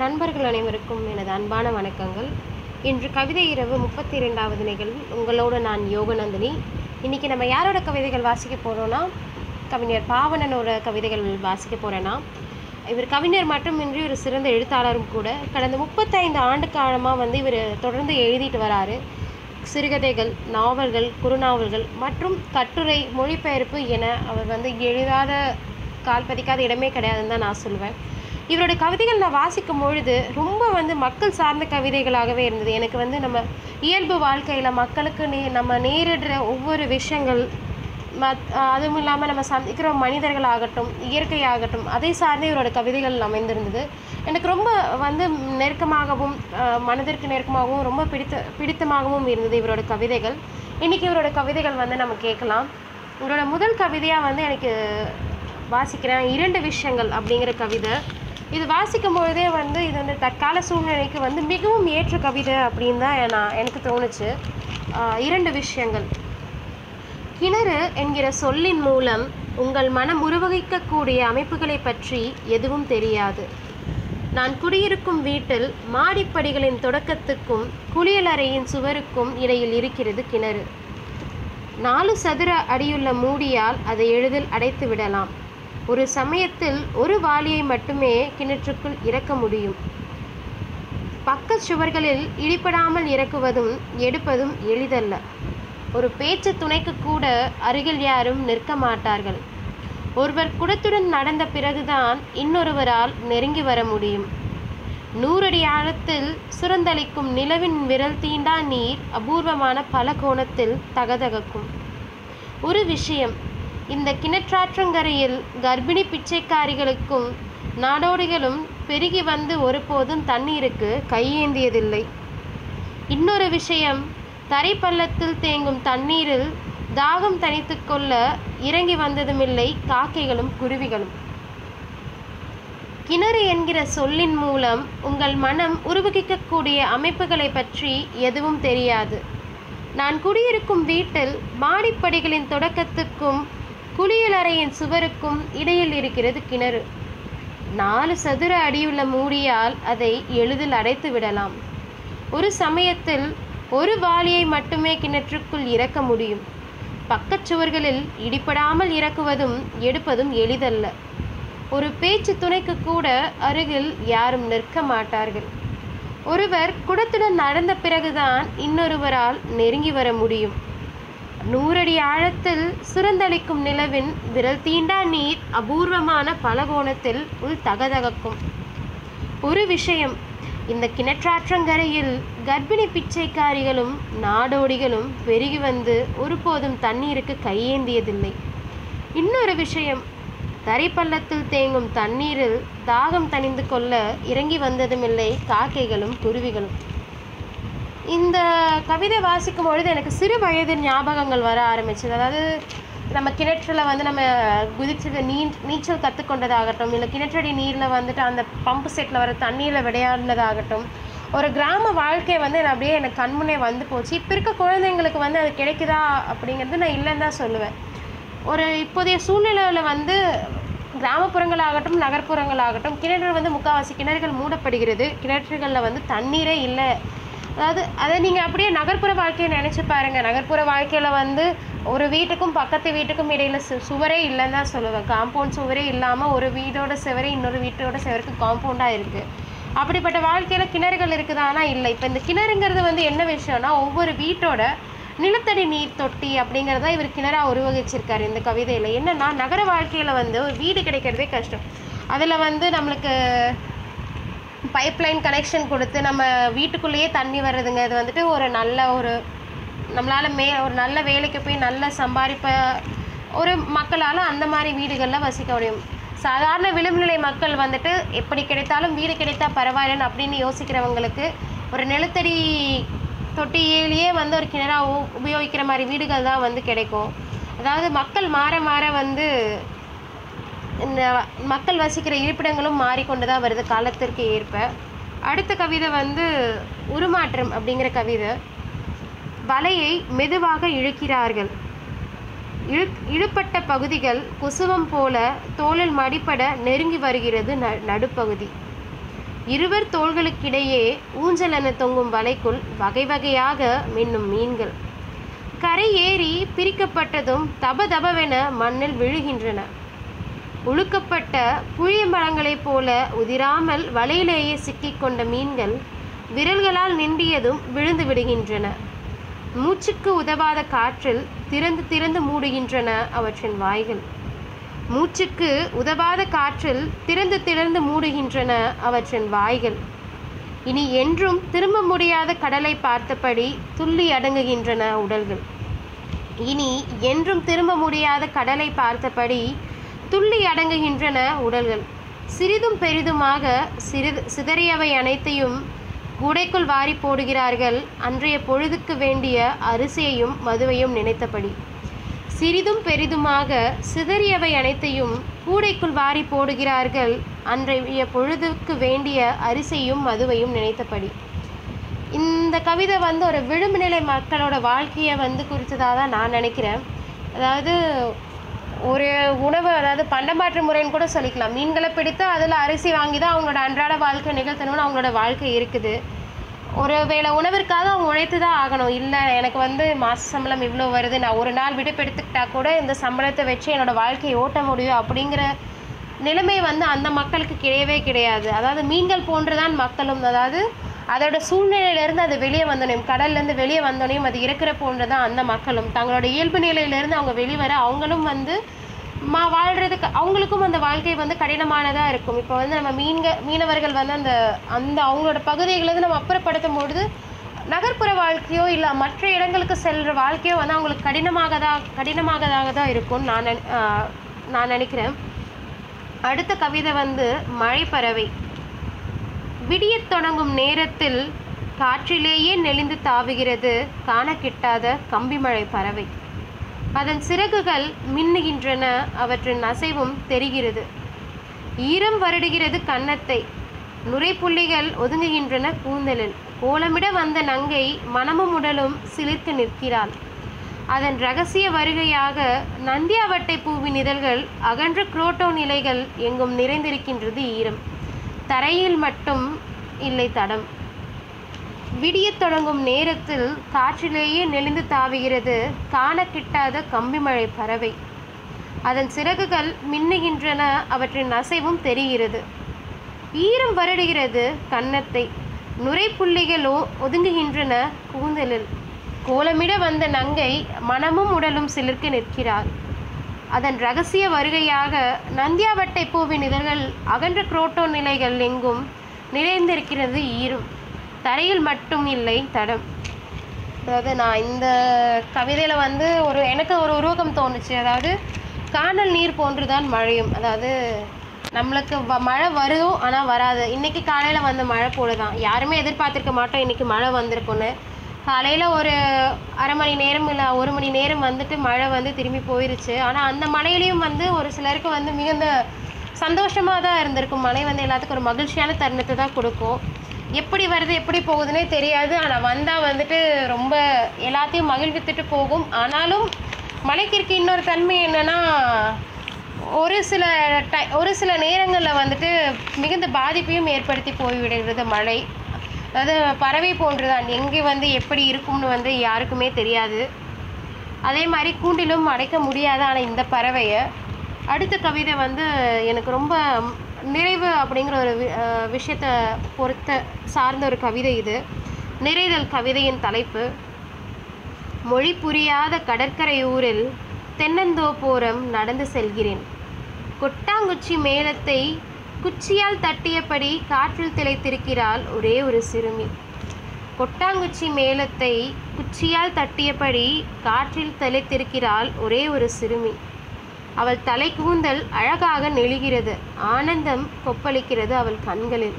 நண்பர்கள் அனைவருக்கும் எனது அன்பான வணக்கங்கள் இன்று கவிதை இரவு முப்பத்தி இரண்டாவது நிகழ்வு உங்களோட நான் யோகநந்தினி இன்றைக்கி நம்ம யாரோட கவிதைகள் வாசிக்க போகிறோன்னா கவிஞர் பாவனனோட கவிதைகள் வாசிக்க போகிறேன்னா இவர் கவிஞர் மட்டுமின்றி ஒரு சிறந்த எழுத்தாளரும் கூட கடந்த முப்பத்தைந்து ஆண்டு காலமாக வந்து இவர் தொடர்ந்து எழுதிட்டு வராரு சிறுகதைகள் நாவல்கள் குறுநாவல்கள் மற்றும் கட்டுரை மொழிபெயர்ப்பு என அவர் வந்து எழுதாத கால் பதிக்காத இடமே கிடையாதுன்னு தான் நான் சொல்லுவேன் இவரோட கவிதைகள் நான் வாசிக்கும் பொழுது ரொம்ப வந்து மக்கள் சார்ந்த கவிதைகளாகவே இருந்தது எனக்கு வந்து நம்ம இயல்பு வாழ்க்கையில் மக்களுக்கு நே நம்ம நேரிடுற ஒவ்வொரு விஷயங்கள் மத் அதுவும் இல்லாமல் நம்ம சந்திக்கிற மனிதர்களாகட்டும் இயற்கையாகட்டும் அதை சார்ந்தே இவரோட கவிதைகள் அமைந்திருந்தது எனக்கு ரொம்ப வந்து நெருக்கமாகவும் அஹ், மனதிற்கு நெருக்கமாகவும் ரொம்ப பிடித்த பிடித்தமாகவும் இருந்தது இவரோட கவிதைகள் இன்றைக்கி இவரோட கவிதைகள் வந்து நம்ம கேட்கலாம் இவரோட முதல் கவிதையாக வந்து எனக்கு வாசிக்கிறேன் இரண்டு விஷயங்கள் அப்படிங்கிற கவிதை இது வாசிக்கும் பொழுதே வந்து இது வந்து தற்கால சூழ்நிலைக்கு வந்து மிகவும் ஏற்ற கவிதை அப்படின்னு தான் நான் எனக்கு தோணுச்சு ஆஹ் இரண்டு விஷயங்கள் கிணறு என்கிற சொல்லின் மூலம் உங்கள் மனம் உருவகிக்கக்கூடிய அமைப்புகளை பற்றி எதுவும் தெரியாது நான் குடியிருக்கும் வீட்டில் மாடிப்படிகளின் தொடக்கத்துக்கும் குளியலறையின் சுவருக்கும் இடையில் இருக்கிறது கிணறு நாலு சதுர அடியுள்ள மூடியால் அதை எளிதில் அடைத்து விடலாம் ஒரு சமயத்தில் ஒரு வாளியை மட்டுமே கிணற்றுக்குள் இறக்க முடியும் பக்கச் சுவர்களில் இடிபடாமல் இறக்குவதும் எடுப்பதும் எளிதல்ல ஒரு பேச்சு துணைக்கு கூட அருகில் யாரும் நிற்க மாட்டார்கள் ஒருவர் குடத்துடன் நடந்த பிறகுதான் இன்னொருவரால் நெருங்கி வர முடியும் நூறடி ஆழத்தில் சுரந்தளிக்கும் நிலவின் விரல் தீண்டா நீர் அபூர்வமான பல கோணத்தில் தகதகக்கும் ஒரு விஷயம் இந்த கிணற்றாற்றங்கரையில் கர்ப்பிணி பிச்சைக்காரிகளுக்கும் நாடோடிகளும் பெருகி வந்து ஒருபோதும் தண்ணீருக்கு கையேந்தியதில்லை இன்னொரு விஷயம் தரைப்பள்ளத்தில் தேங்கும் தண்ணீரில் தாகம் தணித்துக் கொள்ள இறங்கி வந்ததுமில்லை காக்கைகளும் குருவிகளும் கிணறு என்கிற சொல்லின் மூலம் உங்கள் மனம் உருவகிக்கக்கூடிய அமைப்புகளை பற்றி எதுவும் தெரியாது நான் குடியிருக்கும் வீட்டில் மாடிப்படிகளின் தொடக்கத்துக்கும் குளியலறையின் சுவருக்கும் இடையில் இருக்கிறது கிணறு நாலு சதுர அடியுள்ள மூடியால் அதை எளிதில் அடைத்து விடலாம் ஒரு சமயத்தில் ஒரு வாளியை மட்டுமே கிணற்றுக்குள் இறக்க முடியும் பக்கச்சுவர்களில் இடிபடாமல் இறக்குவதும் எடுப்பதும் எளிதல்ல ஒரு பேச்சு துணைக்கு கூட அருகில் யாரும் நிற்க மாட்டார்கள் ஒருவர் குடத்துடன் நடந்த பிறகுதான் இன்னொருவரால் நெருங்கி வர முடியும் நூறடி ஆழத்தில் சுரந்தளிக்கும் நிலவின் விரல் தீண்டா நீர் அபூர்வமான பலகோணத்தில் உள் தகதகக்கும் ஒரு விஷயம் இந்த கிணற்றாற்றங்கரையில் கர்ப்பிணி பிச்சைக்காரிகளும் நாடோடிகளும் பெருகி வந்து ஒருபோதும் தண்ணீருக்கு கையேந்தியதில்லை இன்னொரு விஷயம் தரைப்பள்ளத்தில் தேங்கும் தண்ணீரில் தாகம் தணிந்து கொள்ள இறங்கி வந்ததுமில்லை காக்கைகளும் குருவிகளும் இந்த கவிதை வாசிக்கும் பொழுது எனக்கு சிறு வயது ஞாபகங்கள் வர ஆரம்பிச்சது அதாவது நம்ம கிணற்றுல வந்து நம்ம குதிச்சு நீ நீச்சல் கற்றுக்கொண்டதாகட்டும் இல்லை கிணற்றடி நீரில் வந்துட்டு அந்த பம்பு செட்டில் வர தண்ணியில் விளையாடினதாகட்டும் ஒரு கிராம வாழ்க்கை வந்து நான் அப்படியே எனக்கு கண்முன்னே வந்து போச்சு இப்போ இருக்க குழந்தைங்களுக்கு வந்து அது கிடைக்குதா அப்படிங்கிறது நான் இல்லைன்னு தான் சொல்லுவேன் ஒரு இப்போதைய சூழ்நிலையில் வந்து கிராமப்புறங்களாகட்டும் நகர்ப்புறங்களாகட்டும் கிணறு வந்து முக்கால்வாசி கிணறுகள் மூடப்படுகிறது கிணற்றுகளில் வந்து தண்ணீரே இல்லை அதாவது அதை நீங்கள் அப்படியே நகர்ப்புற வாழ்க்கையை நினச்சி பாருங்கள் நகர்ப்புற வாழ்க்கையில் வந்து ஒரு வீட்டுக்கும் பக்கத்து வீட்டுக்கும் இடையில சு சுவரே இல்லைன்னு தான் சொல்லுவேன் காம்பவுண்ட் சுவரே இல்லாமல் ஒரு வீடோட சுவரே இன்னொரு வீட்டோட சுவருக்கு காம்பவுண்டாக இருக்குது அப்படிப்பட்ட வாழ்க்கையில் கிணறுகள் இருக்குதானா இல்லை இப்போ இந்த கிணறுங்கிறது வந்து என்ன விஷயம்னா ஒவ்வொரு வீட்டோட நிலத்தடி நீர் தொட்டி அப்படிங்கிறத இவர் கிணறா உருவகிச்சிருக்காரு இந்த கவிதையில் என்னன்னா நகர வாழ்க்கையில் வந்து ஒரு வீடு கிடைக்கிறதே கஷ்டம் அதில் வந்து நம்மளுக்கு பைப்லைன் கனெக்ஷன் கொடுத்து நம்ம வீட்டுக்குள்ளேயே தண்ணி வர்றதுங்க இது வந்துட்டு ஒரு நல்ல ஒரு நம்மளால் மே ஒரு நல்ல வேலைக்கு போய் நல்ல சம்பாதிப்ப ஒரு மக்களால் அந்த மாதிரி வீடுகளில் வசிக்க முடியும் சாதாரண விளிம்புநிலை மக்கள் வந்துட்டு எப்படி கிடைத்தாலும் வீடு கிடைத்தா பரவாயில்லன்னு அப்படின்னு யோசிக்கிறவங்களுக்கு ஒரு நிலத்தடி தொட்டியிலேயே வந்து ஒரு கிணறா உ- உபயோகிக்கிற மாதிரி வீடுகள் தான் வந்து கிடைக்கும் அதாவது மக்கள் மாற மாற வந்து இந்த மக்கள் வசிக்கிற இருப்பிடங்களும் மாறிக்கொண்டு தான் வருது காலத்திற்கு ஏற்ப அடுத்த கவிதை வந்து உருமாற்றம் அப்படிங்கிற கவிதை வலையை மெதுவாக இழுக்கிறார்கள் இழு இழுப்பட்ட பகுதிகள் குசுவம் போல தோளில் மடிப்பட நெருங்கி வருகிறது ந நடுப்பகுதி இருவர் தோள்களுக்கிடையே ஊஞ்சலென தொங்கும் வலைக்குள் வகை வகையாக மின்னும் மீன்கள் கரை ஏறி பிரிக்கப்பட்டதும் தப தபவென மண்ணில் விழுகின்றன உழுக்கப்பட்ட புளிய மரங்களைப் போல உதிராமல் வலையிலேயே சிக்கிக்கொண்ட மீன்கள் விரல்களால் நிண்டியதும் விழுந்து விடுகின்றன மூச்சுக்கு உதவாத காற்றில் திறந்து திறந்து மூடுகின்றன அவற்றின் வாய்கள் மூச்சுக்கு உதவாத காற்றில் திறந்து திறந்து மூடுகின்றன அவற்றின் வாய்கள் இனி என்றும் திரும்ப முடியாத கடலை பார்த்தபடி துள்ளி அடங்குகின்றன உடல்கள் இனி என்றும் திரும்ப முடியாத கடலை பார்த்தபடி துள்ளி அடங்குகின்றன உடல்கள் சிறிதும் பெரிதுமாக சிறிது சிதறியவை அனைத்தையும் கூடைக்குள் வாரி போடுகிறார்கள் அன்றைய பொழுதுக்கு வேண்டிய அரிசியையும் மதுவையும் நினைத்தபடி சிறிதும் பெரிதுமாக சிதறியவை அனைத்தையும் கூடைக்குள் வாரி போடுகிறார்கள் அன்றைய பொழுதுக்கு வேண்டிய அரிசியும் மதுவையும் நினைத்தபடி இந்த கவிதை வந்து ஒரு விளிம்புநிலை மக்களோட வாழ்க்கையை வந்து குறித்ததாக தான் நான் நினைக்கிறேன் அதாவது ஒரு உணவு அதாவது பண்டமாற்று முறைன்னு கூட சொல்லிக்கலாம் மீன்களை பிடித்து அதில் அரிசி வாங்கி தான் அவங்களோட அன்றாட வாழ்க்கை நிகழ்த்தணும்னு அவங்களோட வாழ்க்கை இருக்குது ஒரு வேளை உணவிற்காக அவங்க உழைத்து தான் ஆகணும் இல்லை எனக்கு வந்து மாச சம்பளம் இவ்வளோ வருது நான் ஒரு நாள் விடுப்பு எடுத்துக்கிட்டா கூட இந்த சம்பளத்தை வச்சு என்னோட வாழ்க்கையை ஓட்ட முடியும் அப்படிங்கிற நிலைமை வந்து அந்த மக்களுக்கு கிடையவே கிடையாது அதாவது மீன்கள் போன்றுதான் மக்களும் அதாவது அதோட சூழ்நிலையிலேருந்து அது வெளியே வந்தோனையும் கடல்லேருந்து வெளியே வந்தோனையும் அது இருக்கிற போன்று தான் அந்த மக்களும் தங்களோட இயல்பு நிலையிலேருந்து அவங்க வெளிவர அவங்களும் வந்து மா வாழ்கிறதுக்கு அவங்களுக்கும் அந்த வாழ்க்கை வந்து கடினமானதாக இருக்கும் இப்போ வந்து நம்ம மீன்க மீனவர்கள் வந்து அந்த அந்த அவங்களோட பகுதிகளிலிருந்து நம்ம அப்புறப்படுத்தும் பொழுது நகர்ப்புற வாழ்க்கையோ இல்லை மற்ற இடங்களுக்கு செல்கிற வாழ்க்கையோ வந்து அவங்களுக்கு கடினமாக தான் கடினமாகதாக தான் இருக்கும்னு நான் நினை- ஆஹ் நான் நினைக்கிறேன் அடுத்த கவிதை வந்து மழைப்பறவை விடியத் தொடங்கும் நேரத்தில் காற்றிலேயே நெளிந்து தாவுகிறது காண கிட்டாத கம்பிமழை பறவை அதன் சிறகுகள் மின்னுகின்றன அவற்றின் அசைவும் தெரிகிறது ஈரம் வருடுகிறது கன்னத்தை நுரைப்புள்ளிகள் ஒதுங்குகின்றன கூந்தலில் கோலமிட வந்த நங்கை மனமும் உடலும் சிலிர்த்து நிற்கிறாள் அதன் ரகசிய வருகையாக நந்தியாவட்டை பூவின் இதழ்கள் அகன்ற குரோட்டோ நிலைகள் எங்கும் நிறைந்திருக்கின்றது ஈரம் தரையில் மட்டும் இல்லை தடம் விடியத் தொடங்கும் நேரத்தில் காற்றிலேயே நெளிந்து தாவுகிறது காண கிட்டாத கம்பிமழை பறவை அதன் சிறகுகள் மின்னுகின்றன அவற்றின் அசைவும் தெரிகிறது ஈரம் வருடுகிறது கன்னத்தை நுரைப்புள்ளிகளோ ஒதுங்குகின்றன கூந்தலில் கோலமிட வந்த நங்கை மனமும் உடலும் சிலிர்க்க நிற்கிறாள் அதன் ரகசிய வருகையாக நந்தியாவட்டை பூவின் இதழ்கள் அகன்ற குரோட்டோ நிலைகள் எங்கும் நிறைந்திருக்கிறது ஈரும் தரையில் மட்டும் இல்லை தடம் அதாவது நான் இந்த கவிதையில் வந்து ஒரு எனக்கு ஒரு உருவகம் தோணுச்சு அதாவது காணல் நீர் போன்றுதான் மழையும் அதாவது நம்மளுக்கு வ மழை வரும் ஆனால் வராது இன்னைக்கு காலையில் வந்த மழை போல தான் யாருமே எதிர்பார்த்திருக்க மாட்டோம் இன்னைக்கு மழை வந்திருக்குன்னு காலையில் ஒரு அரை மணி நேரம் இல்லை ஒரு மணி நேரம் வந்துட்டு மழை வந்து திரும்பி போயிருச்சு ஆனால் அந்த மழையிலையும் வந்து ஒரு சிலருக்கு வந்து மிகுந்த சந்தோஷமாக தான் இருந்திருக்கும் மழை வந்து எல்லாத்துக்கும் ஒரு மகிழ்ச்சியான தருணத்தை தான் கொடுக்கும் எப்படி வருது எப்படி போகுதுன்னே தெரியாது ஆனால் வந்தால் வந்துட்டு ரொம்ப எல்லாத்தையும் மகிழ்வித்துட்டு போகும் ஆனாலும் மழைக்கு இருக்க இன்னொரு தன்மை என்னன்னா ஒரு சில டை ஒரு சில நேரங்களில் வந்துட்டு மிகுந்த பாதிப்பையும் ஏற்படுத்தி போய்விடுகிறது மழை அதாவது பறவை போன்றுதான் எங்கே வந்து எப்படி இருக்கும்னு வந்து யாருக்குமே தெரியாது அதே மாதிரி கூண்டிலும் அடைக்க முடியாது ஆனால் இந்த பறவையை அடுத்த கவிதை வந்து எனக்கு ரொம்ப நிறைவு அப்படிங்கிற ஒரு வி- அஹ் விஷயத்தை பொறுத்த சார்ந்த ஒரு கவிதை இது நிறைதல் கவிதையின் தலைப்பு மொழி புரியாத கடற்கரை ஊரில் தென்னந்தோப்போரம் நடந்து செல்கிறேன் கொட்டாங்குச்சி மேளத்தை குச்சியால் தட்டியபடி காற்றில் திளைத்திருக்கிறாள் ஒரே ஒரு சிறுமி கொட்டாங்குச்சி மேளத்தை குச்சியால் தட்டியபடி காற்றில் திளைத்திருக்கிறாள் ஒரே ஒரு சிறுமி அவள் தலை கூந்தல் அழகாக நெளிகிறது ஆனந்தம் கொப்பளிக்கிறது அவள் கண்களில்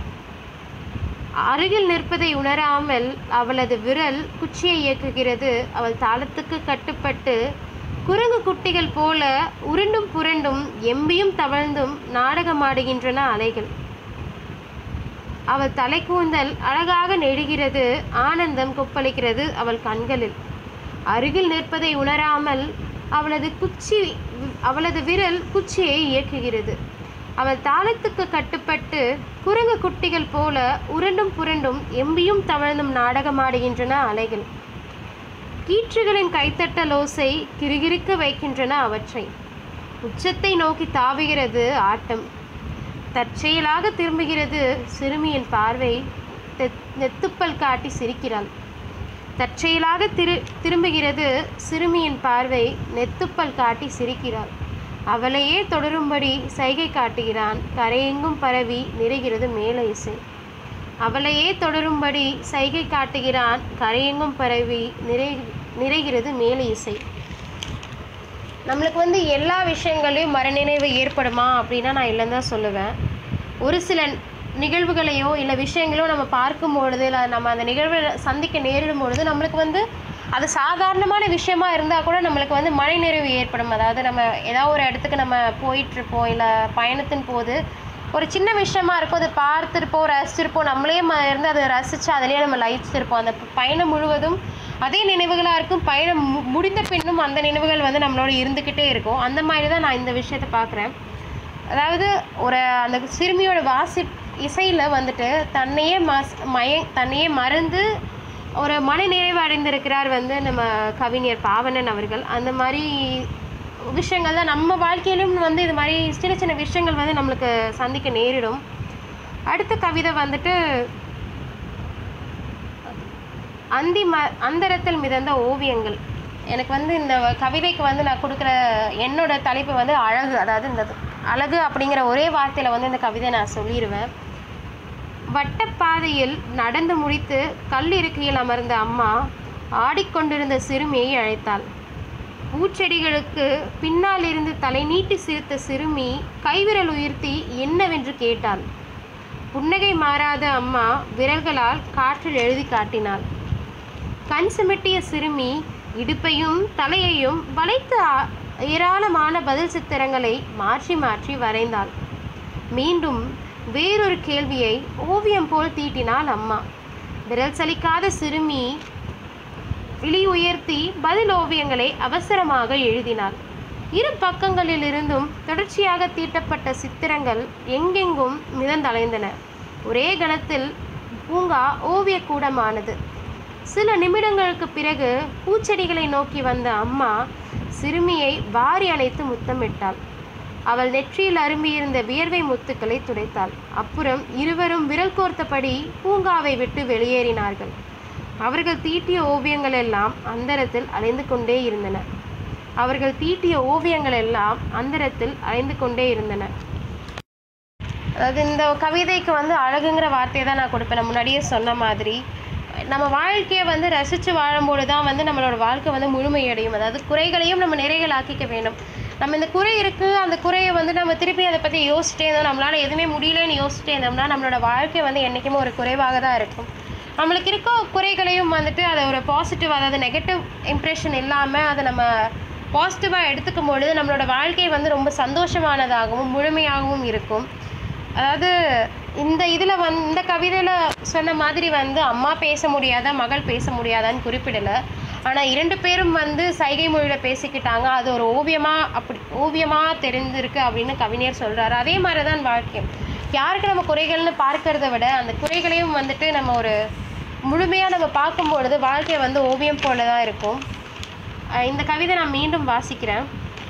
அருகில் நிற்பதை உணராமல் அவளது விரல் குச்சியை இயக்குகிறது அவள் தாளத்துக்கு கட்டுப்பட்டு குரங்கு குட்டிகள் போல உருண்டும் புரண்டும் எம்பியும் தவழ்ந்தும் நாடகமாடுகின்றன அலைகள் அவள் தலைக்கூந்தல் அழகாக நெடுகிறது ஆனந்தம் கொப்பளிக்கிறது அவள் கண்களில் அருகில் நிற்பதை உணராமல் அவளது குச்சி அவளது விரல் குச்சியை இயக்குகிறது அவள் தாளத்துக்கு கட்டுப்பட்டு குரங்கு குட்டிகள் போல உருண்டும் புரண்டும் எம்பியும் தவழ்ந்தும் நாடகமாடுகின்றன அலைகள் கீற்றுகளின் கைத்தட்டல் ஓசை கிறுகிறுக்க வைக்கின்றன அவற்றை உச்சத்தை நோக்கி தாவுகிறது ஆட்டம் தற்செயலாக திரும்புகிறது சிறுமியின் பார்வை தெத்- நெத்துப்பல் காட்டி சிரிக்கிறாள் தற்செயலாக திரு திரும்புகிறது சிறுமியின் பார்வை நெத்துப்பல் காட்டி சிரிக்கிறாள் அவளையே தொடரும்படி சைகை காட்டுகிறான் கரையெங்கும் பரவி நிறைகிறது மேல இசை அவளையே தொடரும்படி சைகை காட்டுகிறான் கரையெங்கும் பரவி நிறை நிறைகிறது மேல இசை நம்மளுக்கு வந்து எல்லா விஷயங்களையும் மரநினைவு ஏற்படுமா அப்படின்னா நான் இல்லைன்னு தான் சொல்லுவேன் ஒரு சில நிகழ்வுகளையோ இல்லை விஷயங்களோ நம்ம பார்க்கும் பொழுது இல்லை நம்ம அந்த நிகழ்வை சந்திக்க நேரிடும் பொழுது நம்மளுக்கு வந்து அது சாதாரணமான விஷயமா இருந்தால் கூட நம்மளுக்கு வந்து மனநிறைவு ஏற்படும் அதாவது நம்ம ஏதாவது ஒரு இடத்துக்கு நம்ம போயிட்டுருப்போம் இல்லை பயணத்தின் போது ஒரு சின்ன விஷயமா இருக்கும் அதை பார்த்துருப்போம் ரசிச்சிருப்போம் நம்மளே ம- இருந்து அதை ரசித்து அதிலேயே நம்ம லயிச்சிருப்போம் அந்த பயணம் முழுவதும் அதே நினைவுகளாக இருக்கும் பயணம் மு- முடிந்த பின்னும் அந்த நினைவுகள் வந்து நம்மளோட இருந்துக்கிட்டே இருக்கும் அந்த மாதிரி தான் நான் இந்த விஷயத்தை பார்க்குறேன் அதாவது ஒரு அந்த சிறுமியோட வாசி இசையில் வந்துட்டு தன்னையே மஸ் மய தன்னையே மறந்து ஒரு மனநிறைவு அடைந்திருக்கிறார் வந்து நம்ம கவிஞர் பாவணன் அவர்கள் அந்த மாதிரி விஷயங்கள் தான் நம்ம வாழ்க்கையிலும் வந்து இது மாதிரி சின்ன சின்ன விஷயங்கள் வந்து நம்மளுக்கு சந்திக்க நேரிடும் அடுத்த கவிதை வந்துட்டு அந்தி ம அந்தரத்தில் மிதந்த ஓவியங்கள் எனக்கு வந்து இந்த கவிதைக்கு வந்து நான் கொடுக்குற என்னோட தலைப்பு வந்து அழகு அதாவது இந்த அழகு அப்படிங்கிற ஒரே வார்த்தையில் வந்து இந்த கவிதை நான் சொல்லிடுவேன் வட்டப்பாதையில் நடந்து முடித்து கல் இருக்கையில் அமர்ந்த அம்மா ஆடிக்கொண்டிருந்த சிறுமியை அழைத்தாள் பூச்செடிகளுக்கு பின்னால் இருந்து தலை நீட்டி சிரித்த சிறுமி கைவிரல் உயர்த்தி என்னவென்று கேட்டாள் புன்னகை மாறாத அம்மா விரல்களால் காற்றில் எழுதி காட்டினாள் கண் சிமிட்டிய சிறுமி இடுப்பையும் தலையையும் வளைத்து ஆ- ஏராளமான பதில் சித்திரங்களை மாற்றி மாற்றி வரைந்தாள் மீண்டும் வேறொரு கேள்வியை ஓவியம் போல் தீட்டினாள் அம்மா விரல் சலிக்காத சிறுமி விழி உயர்த்தி பதில் ஓவியங்களை அவசரமாக எழுதினாள் இரு பக்கங்களிலிருந்தும் தொடர்ச்சியாக தீட்டப்பட்ட சித்திரங்கள் எங்கெங்கும் மிதந்தலைந்தன ஒரே கணத்தில் பூங்கா ஓவியக்கூடமானது சில நிமிடங்களுக்கு பிறகு பூச்செடிகளை நோக்கி வந்த அம்மா சிறுமியை வாரி அணைத்து முத்தமிட்டாள் அவள் நெற்றியில் அரும்பியிருந்த வியர்வை முத்துக்களை துடைத்தாள் அப்புறம் இருவரும் விரல் கோர்த்தபடி பூங்காவை விட்டு வெளியேறினார்கள் அவர்கள் தீட்டிய ஓவியங்கள் எல்லாம் அந்தரத்தில் அலைந்து கொண்டே இருந்தன அவர்கள் தீட்டிய ஓவியங்கள் எல்லாம் அந்தரத்தில் அலைந்து கொண்டே இருந்தன அதாவது இந்த கவிதைக்கு வந்து அழகுங்கிற வார்த்தையை தான் நான் கொடுப்பேன் நான் முன்னாடியே சொன்ன மாதிரி நம்ம வாழ்க்கையை வந்து ரசித்து வாழும்போது தான் வந்து நம்மளோட வாழ்க்கை வந்து முழுமையடையும் அதாவது குறைகளையும் நம்ம நிறைகளாக்கிக்க வேண்டும் நம்ம இந்த குறை இருக்குது அந்த குறையை வந்து நம்ம திருப்பி அதை பற்றி யோசிச்சிட்டே இருந்தோம் நம்மளால் எதுவுமே முடியலன்னு யோசிச்சிட்டே இருந்தோம்னா நம்மளோட வாழ்க்கை வந்து என்றைக்குமே ஒரு குறைவாக தான் இருக்கும் நம்மளுக்கு இருக்க குறைகளையும் வந்துட்டு அதை ஒரு பாசிட்டிவ் அதாவது நெகட்டிவ் இம்ப்ரெஷன் இல்லாமல் அதை நம்ம பாசிட்டிவாக எடுத்துக்கும் பொழுது நம்மளோட வாழ்க்கை வந்து ரொம்ப சந்தோஷமானதாகவும் முழுமையாகவும் இருக்கும் அதாவது இந்த இதில் வந் இந்த கவிதையில் சொன்ன மாதிரி வந்து அம்மா பேச முடியாதா மகள் பேச முடியாதான்னு குறிப்பிடலை ஆனால் இரண்டு பேரும் வந்து சைகை மொழியில் பேசிக்கிட்டாங்க அது ஒரு ஓவியமாக அப்படி ஓவியமாக தெரிஞ்சிருக்கு அப்படின்னு கவிஞர் சொல்கிறாரு அதே மாதிரி தான் வாழ்க்கையும் யாருக்கு நம்ம குறைகள்னு பார்க்கறத விட அந்த குறைகளையும் வந்துட்டு நம்ம ஒரு முழுமையாக நம்ம பார்க்கும்பொழுது வாழ்க்கை வந்து ஓவியம் போல தான் இருக்கும் அஹ் இந்த கவிதை நான் மீண்டும் வாசிக்கிறேன்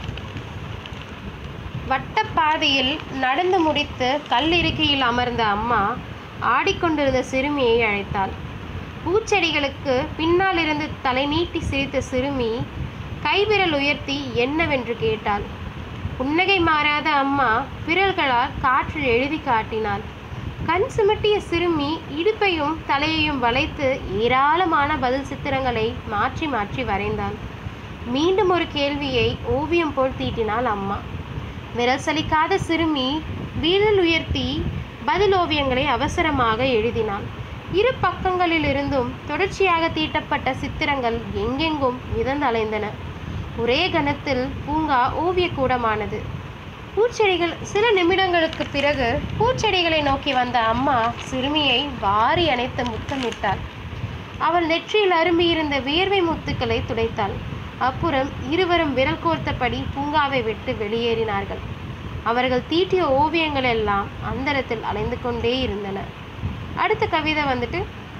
வட்டப்பாதையில் நடந்து முடித்து கல் இருக்கையில் அமர்ந்த அம்மா ஆடிக்கொண்டிருந்த சிறுமியை அழைத்தாள் பூச்செடிகளுக்கு பின்னால் இருந்து தலை நீட்டி சிரித்த சிறுமி கைவிரல் உயர்த்தி என்னவென்று கேட்டாள் புன்னகை மாறாத அம்மா விரல்களால் காற்றில் எழுதி காட்டினாள் கண் சிமிட்டிய சிறுமி இடுப்பையும் தலையையும் வளைத்து ஏராளமான பதில் சித்திரங்களை மாற்றி மாற்றி வரைந்தாள் மீண்டும் ஒரு கேள்வியை ஓவியம் போல் தீட்டினாள் அம்மா விரல் சலிக்காத சிறுமி வீரல் உயர்த்தி பதில் ஓவியங்களை அவசரமாக எழுதினாள் இரு பக்கங்களிலிருந்தும் தொடர்ச்சியாக தீட்டப்பட்ட சித்திரங்கள் எங்கெங்கும் மிதந்தலைந்தன ஒரே கணத்தில் பூங்கா ஓவியக்கூடமானது பூச்செடிகள் சில நிமிடங்களுக்கு பிறகு பூச்செடிகளை நோக்கி வந்த அம்மா சிறுமியை வாரி அணைத்து முத்தமிட்டாள் அவள் நெற்றியில் அரும்பியிருந்த வியர்வை முத்துக்களை துடைத்தாள் அப்புறம் இருவரும் விரல் கோர்த்தபடி பூங்காவை விட்டு வெளியேறினார்கள் அவர்கள் தீட்டிய ஓவியங்கள் எல்லாம் அந்தரத்தில் அலைந்து கொண்டே இருந்தன அடுத்த கவிதை வந்துட்டு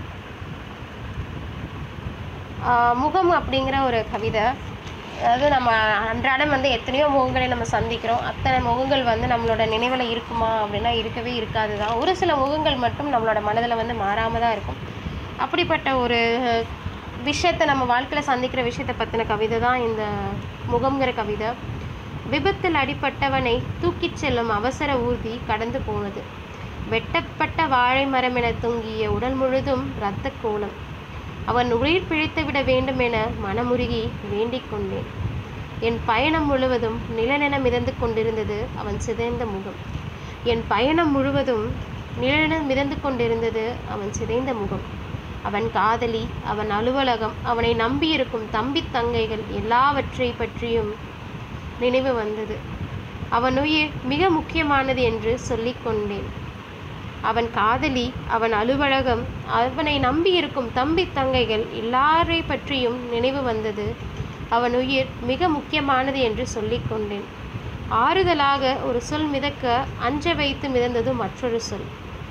ஆஹ் முகம் அப்படிங்கிற ஒரு கவிதை அதாவது நம்ம அன்றாடம் வந்து எத்தனையோ முகங்களை நம்ம சந்திக்கிறோம் அத்தனை முகங்கள் வந்து நம்மளோட நினைவில் இருக்குமா அப்படின்னா இருக்கவே இருக்காது தான் ஒரு சில முகங்கள் மட்டும் நம்மளோட மனதில் வந்து மாறாமல் தான் இருக்கும் அப்படிப்பட்ட ஒரு விஷயத்தை நம்ம வாழ்க்கையில் சந்திக்கிற விஷயத்தை பற்றின கவிதை தான் இந்த முகம்ங்கிற கவிதை விபத்தில் அடிபட்டவனை தூக்கிச் செல்லும் அவசர ஊர்தி கடந்து போனது வெட்டப்பட்ட வாழை மரம் என தொங்கிய உடல் முழுதும் இரத்த கோலம் அவன் உயிர் பிழைத்து விட வேண்டும் என மனமுருகி வேண்டிக் கொண்டேன் என் பயணம் முழுவதும் நிழலென மிதந்து கொண்டிருந்தது அவன் சிதைந்த முகம் என் பயணம் முழுவதும் நிழலென மிதந்து கொண்டிருந்தது அவன் சிதைந்த முகம் அவன் காதலி அவன் அலுவலகம் அவனை நம்பியிருக்கும் தம்பி தங்கைகள் எல்லாவற்றை பற்றியும் நினைவு வந்தது அவன் உயிர் மிக முக்கியமானது என்று சொல்லிக் கொண்டேன் அவன் காதலி அவன் அலுவலகம் அவனை நம்பியிருக்கும் தம்பி தங்கைகள் எல்லாரை பற்றியும் நினைவு வந்தது அவன் உயிர் மிக முக்கியமானது என்று சொல்லிக் கொண்டேன் ஆறுதலாக ஒரு சொல் மிதக்க அஞ்ச வைத்து மிதந்தது மற்றொரு சொல்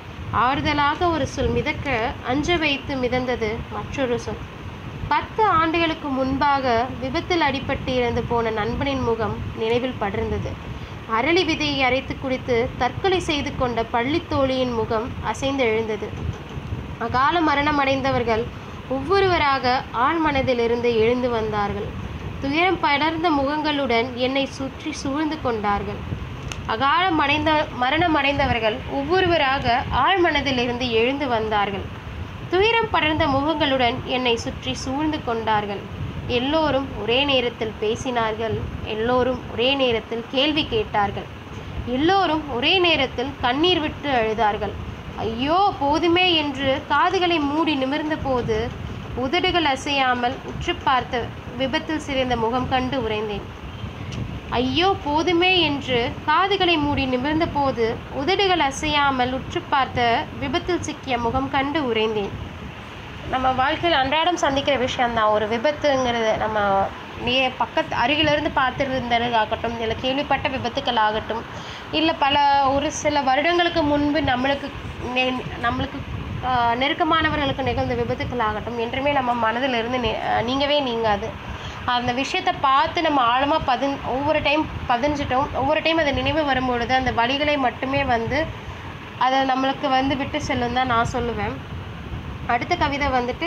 ஆறுதலாக ஒரு சொல் மிதக்க அஞ்ச வைத்து மிதந்தது மற்றொரு சொல் பத்து ஆண்டுகளுக்கு முன்பாக விபத்தில் அடிபட்டு இறந்து போன நண்பனின் முகம் நினைவில் படர்ந்தது அரளி விதையை அரைத்து குடித்து தற்கொலை செய்து கொண்ட பள்ளித்தோழியின் முகம் அசைந்து எழுந்தது அகால மரணம் அடைந்தவர்கள் ஒவ்வொருவராக ஆழ் மனதிலிருந்து எழுந்து வந்தார்கள் துயரம் படர்ந்த முகங்களுடன் என்னை சுற்றி சூழ்ந்து கொண்டார்கள் அகாலம் அடைந்த மரணம் அடைந்தவர்கள் ஒவ்வொருவராக ஆழ் மனதிலிருந்து எழுந்து வந்தார்கள் துயரம் படர்ந்த முகங்களுடன் என்னை சுற்றி சூழ்ந்து கொண்டார்கள் எல்லோரும் ஒரே நேரத்தில் பேசினார்கள் எல்லோரும் ஒரே நேரத்தில் கேள்வி கேட்டார்கள் எல்லோரும் ஒரே நேரத்தில் கண்ணீர் விட்டு அழுதார்கள் ஐயோ போதுமே என்று காதுகளை மூடி நிமிர்ந்த போது உதடுகள் அசையாமல் உற்று பார்த்த விபத்தில் சிதைந்த முகம் கண்டு உறைந்தேன் ஐயோ போதுமே என்று காதுகளை மூடி நிமிர்ந்த போது உதடுகள் அசையாமல் உற்று பார்த்த விபத்தில் சிக்கிய முகம் கண்டு உறைந்தேன் நம்ம வாழ்க்கையில் அன்றாடம் சந்திக்கிற விஷயம்தான் ஒரு விபத்துங்கிறது நம்ம நீ பக்கத்து அருகிலிருந்து பார்த்துருந்தது ஆகட்டும் இல்லை கேள்விப்பட்ட விபத்துக்கள் ஆகட்டும் இல்லை பல ஒரு சில வருடங்களுக்கு முன்பு நம்மளுக்கு நெ- நம்மளுக்கு ஆஹ், நெருக்கமானவர்களுக்கு நிகழ்ந்த விபத்துக்கள் ஆகட்டும் என்றுமே நம்ம மனதிலிருந்து நெ- ஆஹ், நீங்கவே நீங்காது அந்த விஷயத்தை பார்த்து நம்ம ஆழமாக பதின் ஒவ்வொரு டைம் பதிஞ்சிட்டோம் ஒவ்வொரு டைம் அதை நினைவு வரும்பொழுது அந்த வழிகளை மட்டுமே வந்து அதை நம்மளுக்கு வந்து விட்டு செல்லும் தான் நான் சொல்லுவேன் அடுத்த கவிதை வந்துட்டு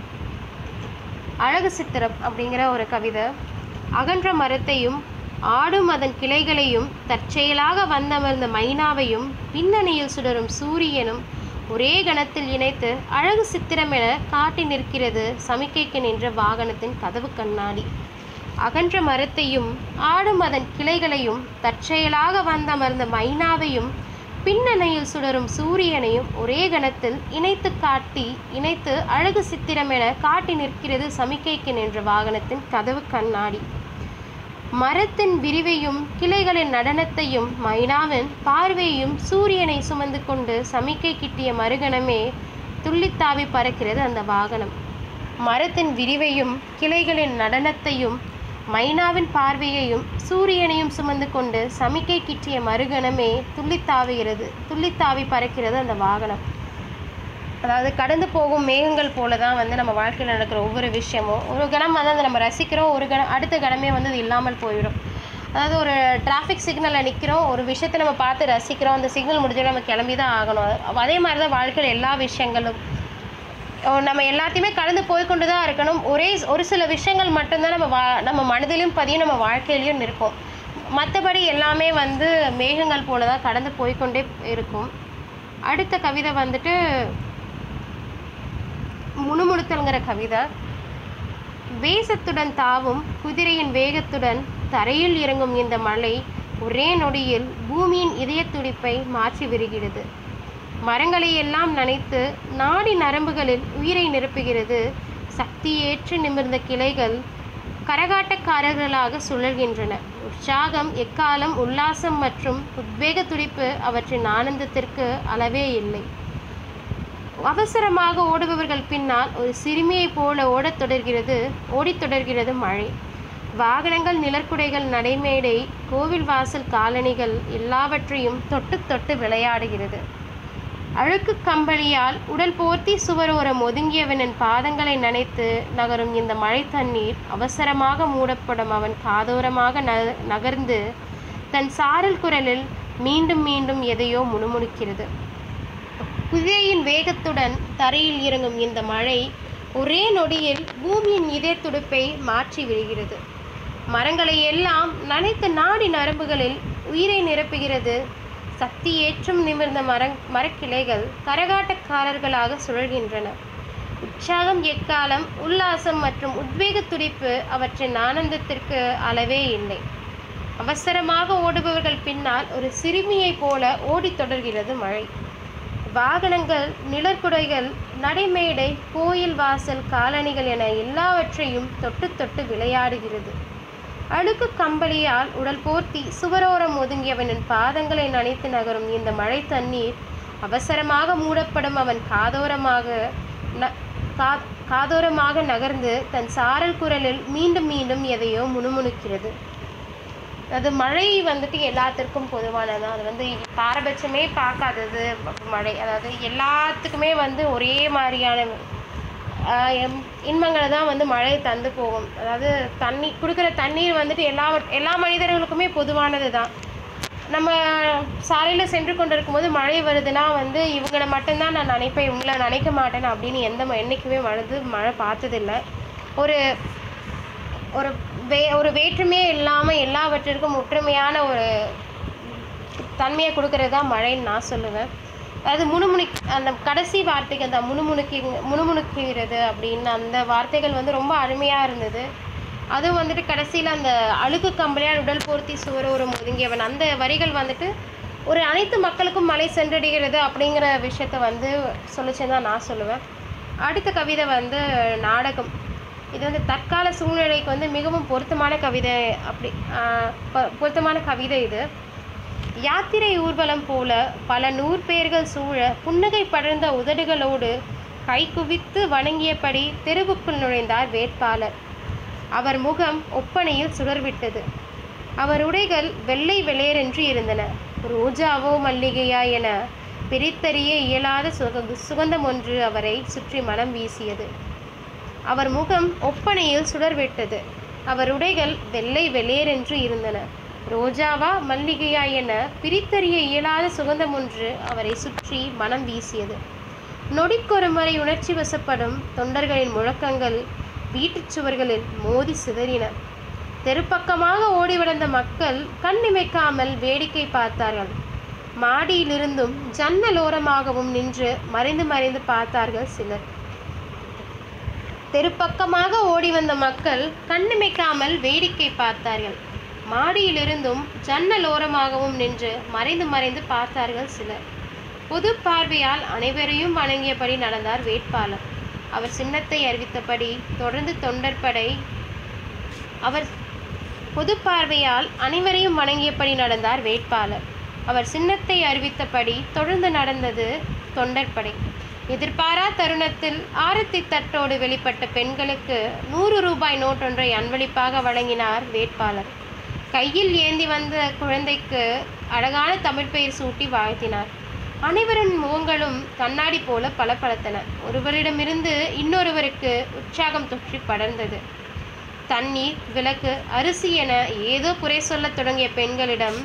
அழகு சித்திரம் அப்படிங்கிற ஒரு கவிதை அகன்ற மரத்தையும் ஆடும் அதன் கிளைகளையும் தற்செயலாக வந்தமர்ந்த மைனாவையும் பின்னணியில் சுடரும் சூரியனும் ஒரே கணத்தில் இணைத்து அழகு சித்திரம் என காட்டி நிற்கிறது சமிக்கைக்கு நின்ற வாகனத்தின் கதவு கண்ணாடி அகன்ற மரத்தையும் ஆடும் அதன் கிளைகளையும் தற்செயலாக வந்தமர்ந்த மைனாவையும் பின்னணியில் சுடரும் சூரியனையும் ஒரே கணத்தில் இணைத்து காட்டி இணைத்து அழகு சித்திரம் என காட்டி நிற்கிறது சமிக்கைக்கு நின்ற வாகனத்தின் கதவு கண்ணாடி மரத்தின் விரிவையும் கிளைகளின் நடனத்தையும் மைனாவின் பார்வையையும் சூரியனை சுமந்து கொண்டு சமிக்கை கிட்டிய மறுகணமே துள்ளித்தாவி பறக்கிறது அந்த வாகனம் மரத்தின் விரிவையும் கிளைகளின் நடனத்தையும் மைனாவின் பார்வையையும் சூரியனையும் சுமந்து கொண்டு சமிக்கை கிட்டிய மறுகணமே துள்ளித்தாவுகிறது துள்ளித்தாவி பறக்கிறது அந்த வாகனம் அதாவது கடந்து போகும் மேகங்கள் போல தான் வந்து நம்ம வாழ்க்கையில் நடக்கிற ஒவ்வொரு விஷயமும் ஒரு கணம் வந்து அதை நம்ம ரசிக்கிறோம் ஒரு கணம் அடுத்த கணமே வந்து அது இல்லாமல் போயிடும் அதாவது ஒரு டிராஃபிக் சிக்னலில் நிற்கிறோம் ஒரு விஷயத்தை நம்ம பார்த்து ரசிக்கிறோம் அந்த சிக்னல் முடிஞ்சோட நம்ம கிளம்பி தான் ஆகணும் அதே மாதிரி தான் வாழ்க்கையில் எல்லா விஷயங்களும் ஓ, நம்ம எல்லாத்தையுமே கடந்து போய்க்கொண்டு தான் இருக்கணும் ஒரே ஒரு சில விஷயங்கள் மட்டும்தான் நம்ம வா நம்ம மனதிலும் பதியும் நம்ம வாழ்க்கையிலையும் இருக்கும் மற்றபடி எல்லாமே வந்து மேகங்கள் போல தான் கடந்து போய்க்கொண்டே இருக்கும் அடுத்த கவிதை வந்துட்டு முணுமுணுத்தல்ங்கிற கவிதை வேசத்துடன் தாவும் குதிரையின் வேகத்துடன் தரையில் இறங்கும் இந்த மலை ஒரே நொடியில் பூமியின் இதயத் துடிப்பை மாற்றி விடுகிறது மரங்களை எல்லாம் நனைத்து நாடி நரம்புகளில் உயிரை நிரப்புகிறது சக்தியேற்று நிமிர்ந்த கிளைகள் கரகாட்டக்காரர்களாக சுழல்கின்றன உற்சாகம் எக்காலம் உல்லாசம் மற்றும் உத்வேக துடிப்பு அவற்றின் ஆனந்தத்திற்கு அளவே இல்லை அவசரமாக ஓடுபவர்கள் பின்னால் ஒரு சிறுமியைப் போல ஓடத் தொடர்கிறது ஓடித் தொடர்கிறது மழை வாகனங்கள் நிழற்குடைகள் நடைமேடை கோவில் வாசல் காலணிகள் எல்லாவற்றையும் தொட்டு தொட்டு விளையாடுகிறது அழுக்கு கம்பளியால் உடல் போர்த்தி சுவரோரம் ஒதுங்கியவனின் பாதங்களை நனைத்து நகரும் இந்த மழை தண்ணீர் அவசரமாக மூடப்படும் அவன் காதோரமாக ந நகர்ந்து தன் சாரல் குரலில் மீண்டும் மீண்டும் எதையோ முணுமுணுக்கிறது குதிரையின் வேகத்துடன் தரையில் இறங்கும் இந்த மழை ஒரே நொடியில் பூமியின் இதய துடுப்பை மாற்றி விடுகிறது மரங்களை எல்லாம் நனைத்த நாடி நரம்புகளில் உயிரை நிரப்புகிறது சக்தி ஏற்றும் நிமிர்ந்த மர மரக்கிளைகள் கரகாட்டக்காரர்களாக சுழல்கின்றன உற்சாகம் எக்காலம் உல்லாசம் மற்றும் உத்வேக துடிப்பு அவற்றின் ஆனந்தத்திற்கு அளவே இல்லை அவசரமாக ஓடுபவர்கள் பின்னால் ஒரு சிறுமியைப் போல ஓடித் தொடர்கிறது மழை வாகனங்கள் நிழற்குடைகள் நடைமேடை கோயில் வாசல் காலணிகள் என எல்லாவற்றையும் தொட்டு தொட்டு விளையாடுகிறது அழுக்கு கம்பளியால் உடல் போர்த்தி சுவரோரம் ஒதுங்கியவனின் பாதங்களை நனைத்து நகரும் இந்த மழை தண்ணீர் அவசரமாக மூடப்படும் அவன் காதோரமாக ந கா காதோரமாக நகர்ந்து தன் சாரல் குரலில் மீண்டும் மீண்டும் எதையோ முணுமுணுக்கிறது அது மழை வந்துட்டு எல்லாத்திற்கும் பொதுவானது அது வந்து பாரபட்சமே பார்க்காதது மழை அதாவது எல்லாத்துக்குமே வந்து ஒரே மாதிரியான ஆஹ் எம்- இன்பங்களை தான் வந்து மழை தந்து போகும் அதாவது தண்ணி கொடுக்குற தண்ணீர் வந்துட்டு எல்லா எல்லா மனிதர்களுக்குமே பொதுவானது தான் நம்ம சாலையில் சென்று கொண்டிருக்கும் போது மழை வருதுன்னா வந்து இவங்களை மட்டும்தான் நான் நினைப்பேன் இவங்கள நினைக்க மாட்டேன் அப்படின்னு எந்த ம- என்னைக்குமே மழுது மழை பார்த்ததில்ல ஒரு ஒரு வே ஒரு வேற்றுமையே இல்லாமல் எல்லாவற்றிற்கும் ஒற்றுமையான ஒரு தன்மையை கொடுக்கறது தான் மழைன்னு நான் சொல்லுவேன் அது முணுமுணு அந்த கடைசி வார்த்தைக்கு அந்த முணுமுணுக்கி முணுமுணுக்குகிறது அப்படின்னு அந்த வார்த்தைகள் வந்து ரொம்ப அருமையாக இருந்தது அதுவும் வந்துட்டு கடைசியில் அந்த அழுக்கு கம்பளியால் உடல் போர்த்தி சுவரோரம் ஒதுங்கியவன் அந்த வரிகள் வந்துட்டு ஒரு அனைத்து மக்களுக்கும் மழை சென்றடைகிறது அப்படிங்கிற விஷயத்த வந்து சொல்லிச்சுன்னு தான் நான் சொல்லுவேன் அடுத்த கவிதை வந்து நாடகம் இது வந்து தற்கால சூழ்நிலைக்கு வந்து மிகவும் பொருத்தமான கவிதை அப்படி ஆஹ் பொ- பொருத்தமான கவிதை இது யாத்திரை ஊர்வலம் போல பல நூறு பேர்கள் சூழ புன்னகை படர்ந்த உதடுகளோடு கை குவித்து வணங்கியபடி தெருவுக்குள் நுழைந்தார் வேட்பாளர் அவர் முகம் ஒப்பனையில் சுடர்விட்டது அவர் உடைகள் வெள்ளை வெளேரென்று இருந்தன ரோஜாவோ மல்லிகையா என பிரித்தறிய இயலாத சுக சுகந்தம் ஒன்று அவரை சுற்றி மனம் வீசியது அவர் முகம் ஒப்பனையில் சுடர்விட்டது அவர் உடைகள் வெள்ளை வெளேரென்று இருந்தன ரோஜாவா மல்லிகையா என பிரித்தறிய இயலாத சுகந்தம் ஒன்று அவரை சுற்றி மனம் வீசியது நொடிக்கொரு முறை உணர்ச்சி வசப்படும் தொண்டர்களின் முழக்கங்கள் வீட்டுச் சுவர்களில் மோதி சிதறின தெருப்பக்கமாக ஓடி வளர்ந்த மக்கள் கண்ணிமைக்காமல் வேடிக்கை பார்த்தார்கள் மாடியிலிருந்தும் ஜன்னலோரமாகவும் நின்று மறைந்து மறைந்து பார்த்தார்கள் சிலர் தெருப்பக்கமாக ஓடி வந்த மக்கள் கண்ணிமைக்காமல் வேடிக்கை பார்த்தார்கள் மாடியிலிருந்தும் ஜன்னல் ஓரமாகவும் நின்று மறைந்து மறைந்து பார்த்தார்கள் சிலர் பொது பார்வையால் அனைவரையும் வணங்கியபடி நடந்தார் வேட்பாளர் அவர் சின்னத்தை அறிவித்தபடி தொடர்ந்து தொண்டர்படை அவர் பொது பார்வையால் அனைவரையும் வணங்கியபடி நடந்தார் வேட்பாளர் அவர் சின்னத்தை அறிவித்தபடி தொடர்ந்து நடந்தது தொண்டர்படை எதிர்பாரா தருணத்தில் ஆரத்தி தட்டோடு வெளிப்பட்ட பெண்களுக்கு நூறு ரூபாய் நோட்டொன்றை அன்பளிப்பாக வழங்கினார் வேட்பாளர் கையில் ஏந்தி வந்த குழந்தைக்கு அழகான தமிழ் பெயர் சூட்டி வாழ்த்தினார் அனைவரின் முகங்களும் கண்ணாடி போல பளபளத்தன ஒருவரிடமிருந்து இன்னொருவருக்கு உற்சாகம் தொற்றி படர்ந்தது தண்ணீர் விளக்கு அரிசி என ஏதோ குறை சொல்லத் தொடங்கிய பெண்களிடம்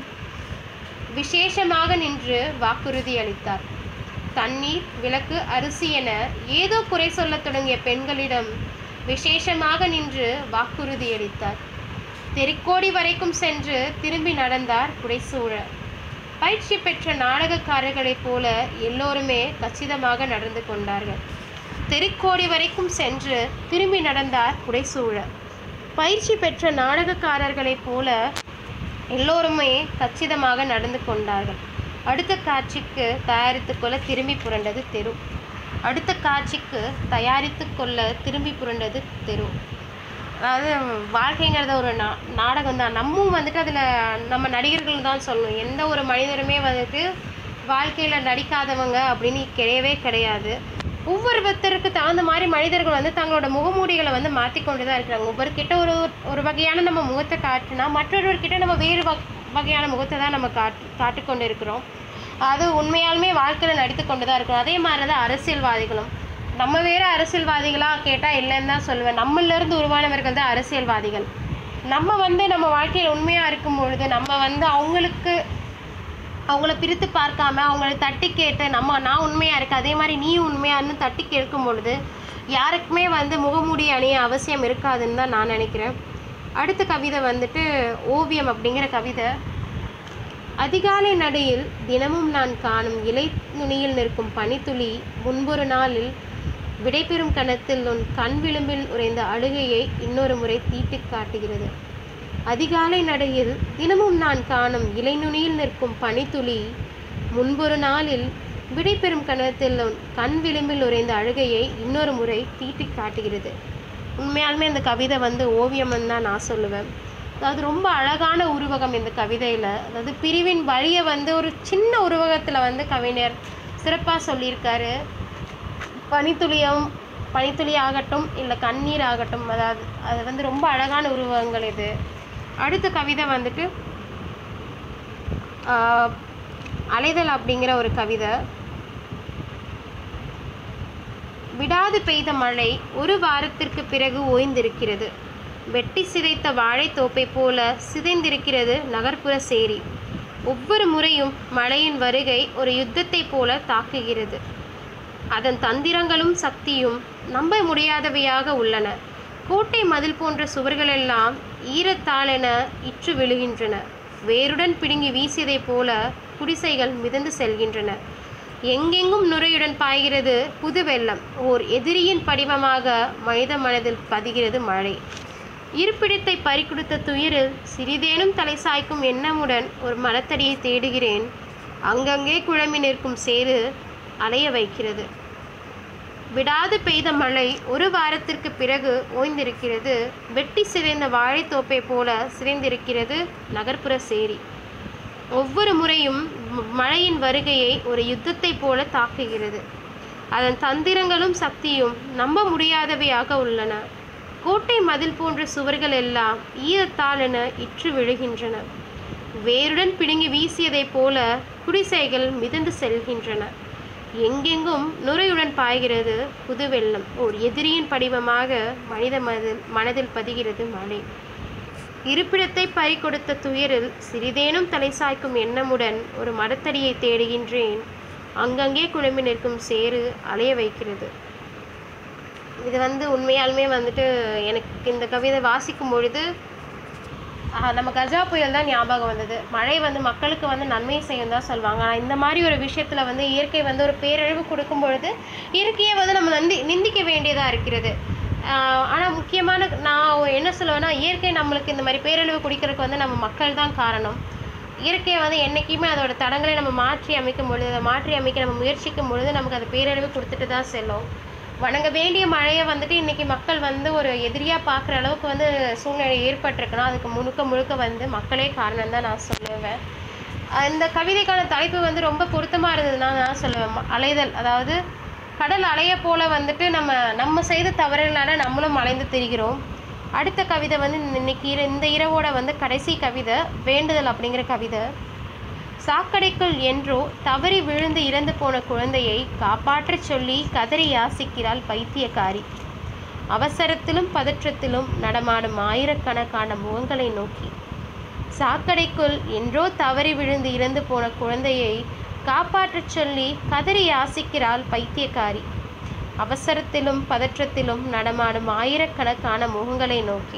விசேஷமாக நின்று வாக்குறுதி அளித்தார் தண்ணீர் விளக்கு அரிசி என ஏதோ குறை சொல்லத் தொடங்கிய பெண்களிடம் விசேஷமாக நின்று வாக்குறுதி அளித்தார் தெருக்கோடி வரைக்கும் சென்று திரும்பி நடந்தார் புடைசூழ பயிற்சி பெற்ற நாடகக்காரர்களைப் போல எல்லோருமே கச்சிதமாக நடந்து கொண்டார்கள் தெருக்கோடி வரைக்கும் சென்று திரும்பி நடந்தார் புடைசூழ பயிற்சி பெற்ற நாடகக்காரர்களைப் போல எல்லோருமே கச்சிதமாக நடந்து கொண்டார்கள் அடுத்த காட்சிக்கு தயாரித்து கொள்ள திரும்பி புரண்டது தெரு அடுத்த காட்சிக்கு தயாரித்து கொள்ள திரும்பி புரண்டது தெரு அதாவது வாழ்க்கைங்கிறத ஒரு நா நாடகம் தான் நம்மவும் வந்துட்டு அதில் நம்ம நடிகர்கள் தான் சொல்லணும் எந்த ஒரு மனிதருமே வந்துட்டு வாழ்க்கையில் நடிக்காதவங்க அப்படின்னு கிடையவே கிடையாது ஒவ்வொருத்தருக்கு தகுந்த மாதிரி மனிதர்கள் வந்து தங்களோட முகமூடிகளை வந்து மாற்றிக்கொண்டு தான் இருக்கிறாங்க ஒவ்வொருக்கிட்ட ஒரு ஒரு வகையான நம்ம முகத்தை காட்டினா மற்றொருவர்கிட்ட நம்ம வேறு வக் வகையான முகத்தை தான் நம்ம காட்டு காட்டிக்கொண்டு இருக்கிறோம் அது உண்மையாலுமே வாழ்க்கையில் நடித்து கொண்டு தான் இருக்கிறோம் அதே மாதிரி தான் அரசியல்வாதிகளும் நம்ம வேறு அரசியல்வாதிகளாக கேட்டால் இல்லைன்னு தான் சொல்லுவேன் நம்மளிருந்து உருவானவர்கள் தான் அரசியல்வாதிகள் நம்ம வந்து நம்ம வாழ்க்கையில் உண்மையாக இருக்கும் பொழுது நம்ம வந்து அவங்களுக்கு அவங்கள பிரித்து பார்க்காம அவங்கள தட்டி கேட்டு நம்ம நான் உண்மையாக இருக்கேன் அதே மாதிரி நீ உண்மையான்னு தட்டி கேட்கும் பொழுது யாருக்குமே வந்து முகமூடி அணிய அவசியம் இருக்காதுன்னு தான் நான் நினைக்கிறேன் அடுத்த கவிதை வந்துட்டு ஓவியம் அப்படிங்கிற கவிதை அதிகாலை நடையில் தினமும் நான் காணும் இலை நுனியில் நிற்கும் பனித்துளி முன்பொரு நாளில் விடைபெறும் கணத்தில் உன் கண் விளிம்பில் உறைந்த அழுகையை இன்னொரு முறை தீட்டிக் காட்டுகிறது அதிகாலை நடையில் தினமும் நான் காணும் இலைநுனியில் நிற்கும் பனித்துளி முன்பொரு நாளில் விடைபெறும் கணத்தில் உன் கண் விளிம்பில் உறைந்த அழுகையை இன்னொரு முறை தீட்டிக் காட்டுகிறது உண்மையாலுமே இந்த கவிதை வந்து ஓவியம்னு தான் நான் சொல்லுவேன் அதாவது ரொம்ப அழகான உருவகம் இந்த கவிதையில் அதாவது பிரிவின் வழியை வந்து ஒரு சின்ன உருவகத்தில் வந்து கவிஞர் சிறப்பாக சொல்லியிருக்காரு பனித்துளியும் பனித்துளி ஆகட்டும் இல்லை கண்ணீர் ஆகட்டும் அதாவது அது வந்து ரொம்ப அழகான உருவகங்கள் இது அடுத்த கவிதை வந்துட்டு ஆஹ், அலைதல் அப்படிங்கிற ஒரு கவிதை விடாது பெய்த மழை ஒரு வாரத்திற்கு பிறகு ஓய்ந்திருக்கிறது வெட்டி சிதைத்த வாழைத்தோப்பை போல சிதைந்திருக்கிறது நகர்ப்புற சேரி ஒவ்வொரு முறையும் மழையின் வருகை ஒரு யுத்தத்தைப் போல தாக்குகிறது அதன் தந்திரங்களும் சக்தியும் நம்ப முடியாதவையாக உள்ளன கோட்டை மதில் போன்ற சுவர்களெல்லாம் ஈரத்தாளென இற்று விழுகின்றன வேருடன் பிடுங்கி வீசியதைப் போல குடிசைகள் மிதந்து செல்கின்றன எங்கெங்கும் நுரையுடன் பாய்கிறது புது வெள்ளம் ஓர் எதிரியின் படிவமாக மனித மனதில் பதிகிறது மழை இருப்பிடத்தை பறிக்கொடுத்த துயரில் சிறிதேனும் தலை சாய்க்கும் எண்ணமுடன் ஒரு மரத்தடியை தேடுகிறேன் அங்கங்கே குழம்பி நிற்கும் சேறு அலைய வைக்கிறது விடாது பெய்த மழை ஒரு வாரத்திற்கு பிறகு ஓய்ந்திருக்கிறது வெட்டி சிதைந்த வாழைத்தோப்பை போல சிதைந்திருக்கிறது நகர்ப்புற சேரி ஒவ்வொரு முறையும் ம- மழையின் வருகையை ஒரு யுத்தத்தைப் போல தாக்குகிறது அதன் தந்திரங்களும் சக்தியும் நம்ப முடியாதவையாக உள்ளன கோட்டை மதில் போன்ற சுவர்கள் எல்லாம் ஈரத்தாளென இற்று விழுகின்றன வேருடன் பிடுங்கி வீசியதைப் போல குடிசைகள் மிதந்து செல்கின்றன எங்கெங்கும் நுரையுடன் பாய்கிறது புது வெள்ளம் ஓர் எதிரியின் படிவமாக மனித மனதில் மனதில் பதிகிறது மழை இருப்பிடத்தை பறிகொடுத்த துயரில் சிறிதேனும் தலை சாய்க்கும் எண்ணமுடன் ஒரு மரத்தடியை தேடுகின்றேன் அங்கங்கே குழம்பி நிற்கும் சேறு அலைய வைக்கிறது இது வந்து உண்மையாலுமே வந்துட்டு எனக்கு இந்த கவிதை வாசிக்கும் பொழுது ஆஹ், நம்ம கஜா புயல் தான் ஞாபகம் வந்தது மழை வந்து மக்களுக்கு வந்து நன்மை செய்யும் தான் சொல்லுவாங்க ஆனால் இந்த மாதிரி ஒரு விஷயத்தில் வந்து இயற்கை வந்து ஒரு பேரழிவு கொடுக்கும் பொழுது இயற்கையை வந்து நம்ம நந்தி நிந்திக்க வேண்டியதாக இருக்கிறது ஆனால் முக்கியமான நான் என்ன சொல்லுவேன்னா இயற்கை நம்மளுக்கு இந்த மாதிரி பேரழிவு குடிக்கிறதுக்கு வந்து நம்ம மக்கள் தான் காரணம் இயற்கையை வந்து என்றைக்குமே அதோட தடங்களை நம்ம மாற்றி அமைக்கும் பொழுது அதை மாற்றி அமைக்க நம்ம முயற்சிக்கும் பொழுது நமக்கு அது பேரழிவு கொடுத்துட்டு தான் செல்லும் வணங்க வேண்டிய மழையை வந்துட்டு இன்னைக்கு மக்கள் வந்து ஒரு எதிரியாக பார்க்குற அளவுக்கு வந்து சூழ்நிலை ஏற்பட்டிருக்குன்னா அதுக்கு முழுக்க முழுக்க வந்து மக்களே காரணம் தான் நான் சொல்லுவேன் அஹ் இந்த கவிதைக்கான தலைப்பு வந்து ரொம்ப பொருத்தமாக இருந்ததுன்னா நான் சொல்லுவேன் ம- அலைதல் அதாவது கடல் அலைய போல வந்துட்டு நம்ம நம்ம செய்த தவறுகளால நம்மளும் அலைந்து திரிகிறோம் அடுத்த கவிதை வந்து இன்னைக்கு இர- இந்த இரவோட வந்து கடைசி கவிதை வேண்டுதல் அப்படிங்கிற கவிதை சாக்கடைக்குள் என்றோ தவறி விழுந்து இறந்து போன குழந்தையை காப்பாற்றச் சொல்லி கதறி யாசிக்கிறாள் பைத்தியக்காரி அவசரத்திலும் பதற்றத்திலும் நடமாடும் ஆயிரக்கணக்கான முகங்களை நோக்கி சாக்கடைக்குள் என்றோ தவறி விழுந்து இறந்து போன குழந்தையை காப்பாற்றச் சொல்லி கதறி யாசிக்கிறாள் பைத்தியக்காரி அவசரத்திலும் பதற்றத்திலும் நடமாடும் ஆயிரக்கணக்கான முகங்களை நோக்கி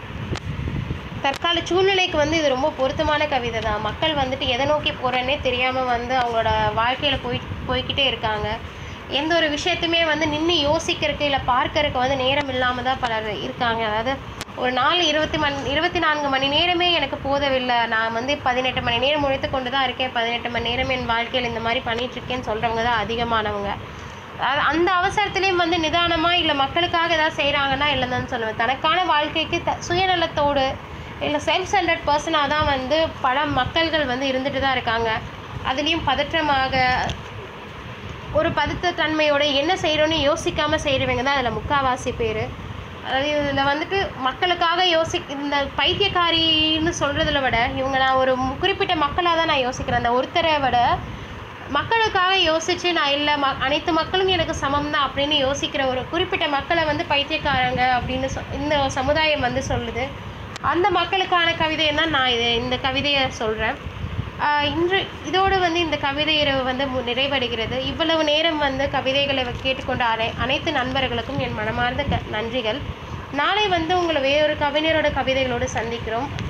தற்கால சூழ்நிலைக்கு வந்து இது ரொம்ப பொருத்தமான கவிதை தான் மக்கள் வந்துட்டு எதை நோக்கி போகிறேன்னே தெரியாமல் வந்து அவங்களோட வாழ்க்கையில் போய் போய்க்கிட்டே இருக்காங்க எந்த ஒரு விஷயத்தையுமே வந்து நின்று யோசிக்கிறதுக்கு இல்லை பார்க்கறதுக்கு வந்து நேரம் இல்லாமல் தான் பலர் இருக்காங்க அதாவது ஒரு நாள் இருபத்தி மணி இருபத்தி நான்கு மணி நேரமே எனக்கு போதவில்லை நான் வந்து பதினெட்டு மணி நேரம் உழைத்து கொண்டு தான் இருக்கேன் பதினெட்டு மணி நேரம் என் வாழ்க்கையில் இந்த மாதிரி பண்ணிட்டு இருக்கேன்னு சொல்கிறவங்க தான் அதிகமானவங்க அது அந்த அவசரத்துலேயும் வந்து நிதானமாக இல்லை மக்களுக்காக ஏதாவது செய்கிறாங்கன்னா இல்லைன்னு சொல்லுவேன் தனக்கான வாழ்க்கைக்கு த சுயநலத்தோடு இல்லை செல்ஃப் சென்டர்ட் பர்சனாக தான் வந்து பல மக்கள்கள் வந்து இருந்துட்டு தான் இருக்காங்க அதுலேயும் பதற்றமாக ஒரு பதத்த தன்மையோட என்ன செய்கிறோன்னு யோசிக்காமல் செய்கிறவங்க தான் அதில் முக்காவாசி பேர் அதாவது இதில் வந்துட்டு மக்களுக்காக யோசி இந்த பைத்தியக்காரின்னு சொல்கிறதுல விட இவங்க நான் ஒரு மு- குறிப்பிட்ட மக்களாக தான் நான் யோசிக்கிறேன் அந்த ஒருத்தரை விட மக்களுக்காக யோசித்து நான் இல்லை ம அனைத்து மக்களும் எனக்கு சமம் தான் அப்படின்னு யோசிக்கிற ஒரு குறிப்பிட்ட மக்களை வந்து பைத்தியக்காரங்க அப்படின்னு சொ இந்த சமுதாயம் வந்து சொல்லுது அந்த மக்களுக்கான கவிதையை தான் நான் இது இந்த கவிதையை சொல்கிறேன் இன்று இதோடு வந்து இந்த கவிதை இரவு வந்து மு- நிறைவடைகிறது இவ்வளவு நேரம் வந்து கவிதைகளை வ- கேட்டுக்கொண்ட அனை அனைத்து நண்பர்களுக்கும் என் மனமார்ந்த க நன்றிகள் நாளை வந்து உங்களை வேறொரு கவிஞரோட கவிதைகளோடு சந்திக்கிறோம்